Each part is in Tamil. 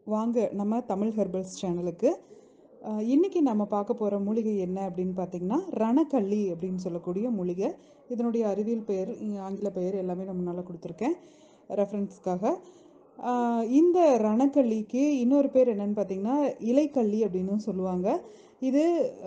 வாங்க நம்ம தமிழ் ஹெர்பல்ஸ் சேனலுக்கு அஹ், இன்னைக்கு நம்ம பார்க்க போகிற மூலிகை என்ன அப்படின்னு பார்த்தீங்கன்னா ரணக்கள்ளி அப்படின்னு சொல்லக்கூடிய மூலிகை இதனுடைய அறிவியல் பெயர் இங்க ஆங்கில பெயர் எல்லாமே நம்ம நல்லா கொடுத்துருக்கேன் ரெஃபரன்ஸ்க்காக இந்த ரணக்கள்ளிக்கு இன்னொரு பேர் என்னன்னு பார்த்தீங்கன்னா இலைக்கள்ளி அப்படின்னு சொல்லுவாங்க இது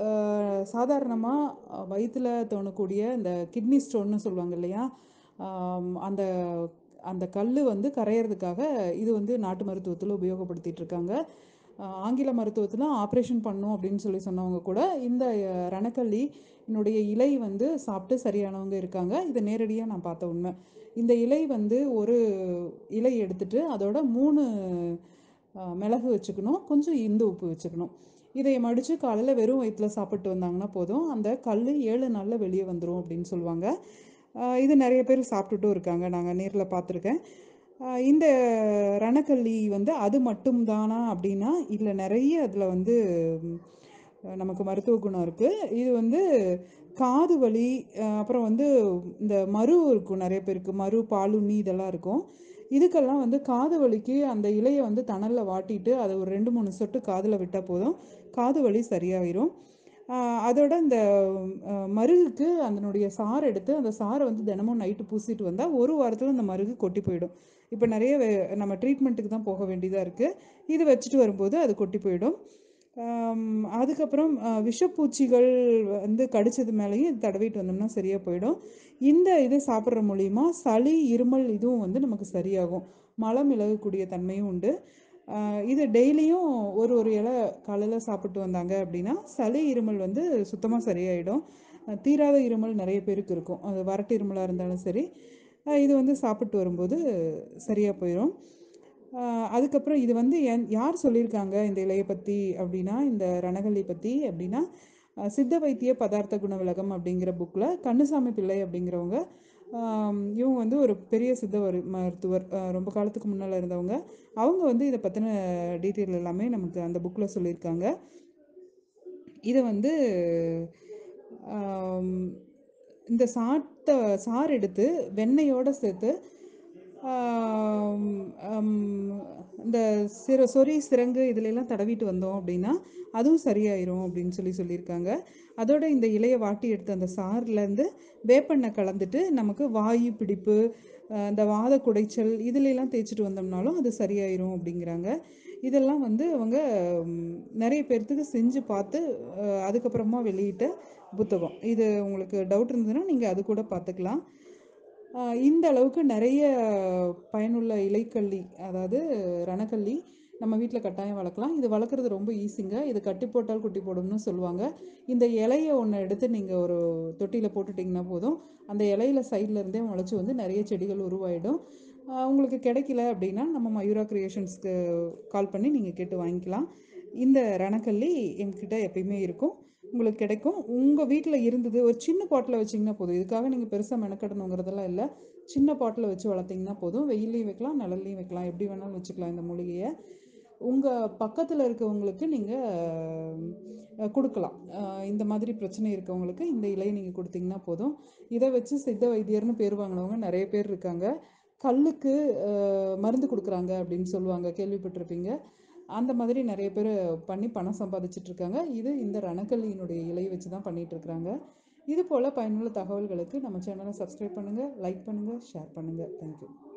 சாதாரணமாக வயிற்றில் தோணக்கூடிய இந்த கிட்னி ஸ்டோன்னு சொல்லுவாங்க இல்லையா ஆம், அந்த அந்த கல் வந்து கரையிறதுக்காக இது வந்து நாட்டு மருத்துவத்தில் உபயோகப்படுத்திட்டு இருக்காங்க ஆஹ் ஆங்கில மருத்துவத்தில் ஆப்ரேஷன் பண்ணும் அப்படின்னு சொல்லி சொன்னவங்க கூட இந்த அஹ், ரணக்கள்ளி என்னுடைய இலை வந்து சாப்பிட்டு சரியானவங்க இருக்காங்க இது நேரடியாக நான் பார்த்த உண்மை இந்த இலை வந்து ஒரு இலை எடுத்துட்டு அதோட மூணு ஆஹ், மிளகு வச்சுக்கணும் கொஞ்சம் இந்து உப்பு வச்சுக்கணும் இதை மடித்து காலையில் வெறும் வயிற்றில் சாப்பிட்டு வந்தாங்கன்னா போதும் அந்த கல் ஏழு நாளில் வெளியே வந்துடும் அப்படின்னு சொல்லுவாங்க ஆஹ் இது நிறைய பேர் சாப்பிட்டுட்டும் இருக்காங்க நாங்கள் நேரில் பார்த்துருக்கேன் ஆஹ் இந்த ரணக்கள்ளி வந்து அது மட்டும் தானா அப்படின்னா இல்லை நிறைய அதில் வந்து ம், நமக்கு மருத்துவ குணம் இருக்குது இது வந்து காது வலி ஆஹ் அப்புறம் வந்து இந்த மரு இருக்கும் நிறைய பேருக்கு மரு பாலுண்ணி இதெல்லாம் இருக்கும் இதுக்கெல்லாம் வந்து காது வலிக்கு அந்த இலையை வந்து தணலில் வாட்டிட்டு அதை ஒரு ரெண்டு மூணு சொட்டு காதில் விட்டால் போதும் காது வலி சரியாயிரும் ஆஹ் அதோட இந்த அஹ், மருகுக்கு அதனுடைய சாறு எடுத்து அந்த சாறை வந்து தினமும் நைட்டு பூசிட்டு வந்தால் ஒரு வாரத்தில் அந்த மருகு கொட்டி போயிடும் இப்போ நிறைய வே- நம்ம ட்ரீட்மெண்ட்டுக்கு தான் போக வேண்டியதாக இருக்குது இது வச்சுட்டு வரும்போது அது கொட்டி போயிடும் ஆம், அதுக்கப்புறம் அஹ், விஷப்பூச்சிகள் வந்து கடிச்சது மேலேயும் இது தடவிட்டு வந்தோம்னா சரியாக போயிடும் இந்த இது சாப்பிட்ற மூலியமா சளி இருமல் இதுவும் வந்து நமக்கு சரியாகும் மலம் இழகக்கூடிய தன்மையும் உண்டு ஆஹ் இது டெய்லியும் ஒரு ஒரு இலை காலையில் சாப்பிட்டு வந்தாங்க அப்படின்னா சளி இருமல் வந்து சுத்தமாக சரியாயிடும் அஹ் தீராத இருமல் நிறைய பேருக்கு இருக்கும் அது வறட்டு இருமலாக இருந்தாலும் சரி அஹ் இது வந்து சாப்பிட்டு வரும்போது சரியாக போயிடும் ஆஹ் அதுக்கப்புறம் இது வந்து என் யார் சொல்லியிருக்காங்க இந்த இலையை பற்றி அப்படின்னா இந்த ரணகல்லி பற்றி அப்படின்னா அஹ் சித்த வைத்திய பதார்த்த குண விளக்கம் அப்படிங்கிற புக்கில் கண்ணுசாமி பிள்ளை அப்படிங்கிறவங்க ஆம், இவங்க வந்து ஒரு பெரிய சித்த வரு- மருத்துவர் அஹ் ரொம்ப காலத்துக்கு முன்னால் இருந்தவங்க அவங்க வந்து இதை பற்றின டீட்டெயில் எல்லாமே நமக்கு அந்த புக்கில் சொல்லியிருக்காங்க இதை வந்து ஆம், இந்த சாட்டை சாறு எடுத்து வெண்ணெயோடு சேர்த்து ஆம், ஆம், இந்த சிற சொறி சிரங்கு இதுல எல்லாம் தடவிட்டு வந்தோம் அப்படின்னா அதுவும் சரியாயிரும் அப்படின்னு சொல்லி சொல்லியிருக்காங்க அதோட இந்த இலையை வாட்டி எடுத்த அந்த சாறுலேருந்து வேப்பெண்ணெய் கலந்துட்டு நமக்கு வாயு பிடிப்பு அஹ், இந்த வாத குடைச்சல் இதுல எல்லாம் தேய்ச்சிட்டு வந்தோம்னாலும் அது சரியாயிரும் அப்படிங்கிறாங்க இதெல்லாம் வந்து அவங்க ம், நிறைய பேர்த்துக்கு செஞ்சு பார்த்து அஹ், அதுக்கப்புறமா வெளியிட்ட புத்தகம் இது உங்களுக்கு டவுட் இருந்ததுன்னா நீங்கள் அது கூட பார்த்துக்கலாம் ஆஹ் இந்த அளவுக்கு நிறைய பயனுள்ள இலைக்கள்ளி அதாவது ரணக்கள்ளி நம்ம வீட்டில் கட்டாயம் வளர்க்கலாம் இது வளர்க்குறது ரொம்ப ஈஸிங்க இது கட்டி போட்டால் குட்டி போடும்னு சொல்லுவாங்க இந்த இலையை ஒன்று எடுத்து நீங்கள் ஒரு தொட்டியில் போட்டுட்டிங்கன்னா போதும் அந்த இலையில சைடில் இருந்தே முளைச்சி வந்து நிறைய செடிகள் உருவாயிடும் ஆஹ் உங்களுக்கு கிடைக்கல அப்படின்னா நம்ம மயூரா கிரியேஷன்ஸ்க்கு கால் பண்ணி நீங்கள் கேட்டு வாங்கிக்கலாம் இந்த ரணக்கள்ளி எங்ககிட்ட எப்பயுமே இருக்கும் உங்களுக்கு கிடைக்கும் உங்கள் வீட்டில் இருந்தது ஒரு சின்ன பாட்டில் வச்சிங்கன்னா போதும் இதுக்காக நீங்கள் பெருசாக மெனக்கடணுங்கிறதெல்லாம் இல்லை சின்ன பாட்டில் வச்சு வளர்த்திங்கன்னா போதும் வெயிலையும் வைக்கலாம் நிழல்லையும் வைக்கலாம் எப்படி வேணாலும் வச்சுக்கலாம் இந்த மூலிகையை உங்கள் பக்கத்தில் இருக்கவங்களுக்கு நீங்கள் கொடுக்கலாம் அஹ் இந்த மாதிரி பிரச்சனை இருக்கவங்களுக்கு இந்த இலையை நீங்கள் கொடுத்தீங்கன்னா போதும் இதை வச்சு சித்த வைத்தியர்னு பேர் வாங்கினவங்க நிறைய பேர் இருக்காங்க கல்லுக்கு அஹ், மருந்து கொடுக்குறாங்க அப்படின்னு சொல்லுவாங்க கேள்விப்பட்டிருப்பீங்க அந்த மாதிரி நிறைய பேர் பண்ணி பணம் சம்பாதிச்சிட்டு இருக்காங்க இது இந்த ரணக்கல்லியினுடைய இலையை வச்சு தான் பண்ணிட்டு இருக்காங்க இது போல் பயனுள்ள தகவல்களுக்கு நம்ம சேனலை சப்ஸ்கிரைப் பண்ணுங்கள் லைக் பண்ணுங்கள் ஷேர் பண்ணுங்கள் தேங்க்யூ